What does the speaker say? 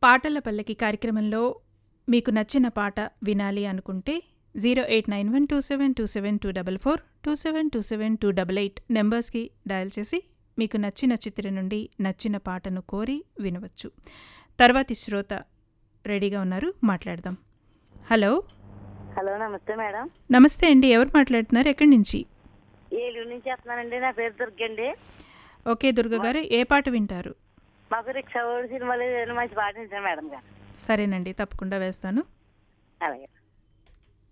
పాటల పల్లకి కార్యక్రమంలో మీకు నచ్చిన పాట వినాలి అనుకుంటే zero eight nine one two seven two seven two double four two seven two seven two double eight నెంబర్స్కి డయల్ చేసి మీకు నచ్చిన చిత్రం నుండి నచ్చిన పాటను కోరి వినవచ్చు తర్వాతి శ్రోత రెడీగా ఉన్నారు మాట్లాడదాం హలో హలో నమస్తే మేడం నమస్తే అండి ఎవరు మాట్లాడుతున్నారు ఎక్కడి నుంచి ఏలూరు నుంచి వస్తున్నానండి నా పేరు దుర్గండి ఓకే దుర్గ గారు ఏ పాట వింటారు మాకు రిక్షా ఓడి సినిమాలో ఏదైనా మంచి పాట ఇచ్చాను మేడం గారు సరేనండి తప్పకుండా వేస్తాను అలాగే